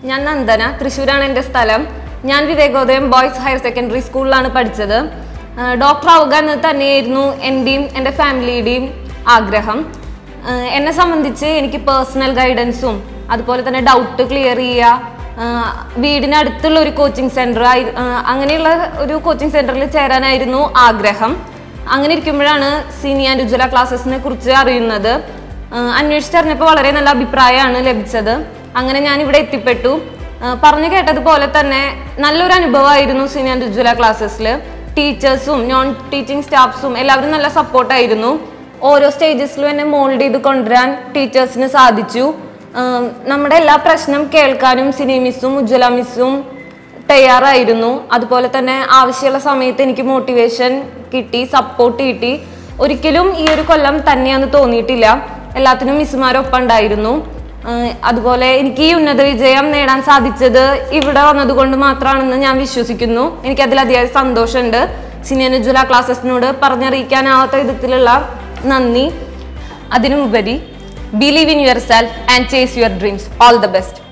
ഞാൻ നന്ദന തൃശ്ശൂരാണ് എൻ്റെ സ്ഥലം ഞാൻ വിവേകോദയം ബോയ്സ് ഹയർ സെക്കൻഡറി സ്കൂളിലാണ് പഠിച്ചത് ഡോക്ടർ ആവുക എന്ന് തന്നെയായിരുന്നു എൻ്റെയും എൻ്റെ ഫാമിലിയുടെയും ആഗ്രഹം ആഹ് എന്നെ സംബന്ധിച്ച് എനിക്ക് പേഴ്സണൽ ഗൈഡൻസും അതുപോലെ തന്നെ ഡൗട്ട് ക്ലിയർ ചെയ്യുക ആഹ് വീടിനടുത്തുള്ള ഒരു കോച്ചിങ് സെൻറ്റർ ആയി ആഹ് അങ്ങനെയുള്ള ഒരു കോച്ചിങ് സെൻറ്ററിൽ ചേരാനായിരുന്നു ആഗ്രഹം അങ്ങനെ ഇരിക്കുമ്പോഴാണ് സീനി ആൻഡ് ഉജ്വല ക്ലാസ്സസിനെ കുറിച്ച് അറിയുന്നത് ആഹ് അന്വേഷിച്ചറിഞ്ഞപ്പോൾ വളരെ നല്ല അഭിപ്രായമാണ് ലഭിച്ചത് അങ്ങനെ ഞാൻ ഇവിടെ എത്തിപ്പെട്ടു ആഹ് പറഞ്ഞു കേട്ടതുപോലെ തന്നെ നല്ലൊരു അനുഭവമായിരുന്നു സീനി ആൻഡ് ഉജ്വല ക്ലാസ്സസിൽ ടീച്ചേഴ്സും നോൺ ടീച്ചിങ് സ്റ്റാഫ്സും എല്ലാവരും നല്ല സപ്പോർട്ടായിരുന്നു ഓരോ സ്റ്റേജസിലും എന്നെ മോൾഡ് ചെയ്ത് കൊണ്ടുവരാൻ ടീച്ചേഴ്സിന് സാധിച്ചു ആം, നമ്മുടെ എല്ലാ പ്രശ്നം കേൾക്കാനും സിനി മിസ്സും ഉജ്ജ്വല മിസ്സും തയ്യാറായിരുന്നു അതുപോലെ തന്നെ ആവശ്യമുള്ള സമയത്ത് എനിക്ക് മോട്ടിവേഷൻ കിട്ടി സപ്പോർട്ട് കിട്ടി ഒരിക്കലും ഈ ഒരു കൊല്ലം തന്നെയാന്ന് തോന്നിയിട്ടില്ല എല്ലാത്തിനും മിസ്സുമാരൊപ്പം ഉണ്ടായിരുന്നു ആഹ് അതുപോലെ എനിക്ക് ഈ ഉന്നത വിജയം നേടാൻ സാധിച്ചത് ഇവിടെ വന്നതുകൊണ്ട് മാത്രമാണെന്ന് ഞാൻ വിശ്വസിക്കുന്നു എനിക്ക് അതിലധികം സന്തോഷമുണ്ട് സിനിയൻ ഉജ്വല ക്ലാസ്സസിനോട് പറഞ്ഞറിയിക്കാനാവാത്ത വിധത്തിലുള്ള നന്ദി അതിനുമുപരി believe in yourself and chase your dreams all the best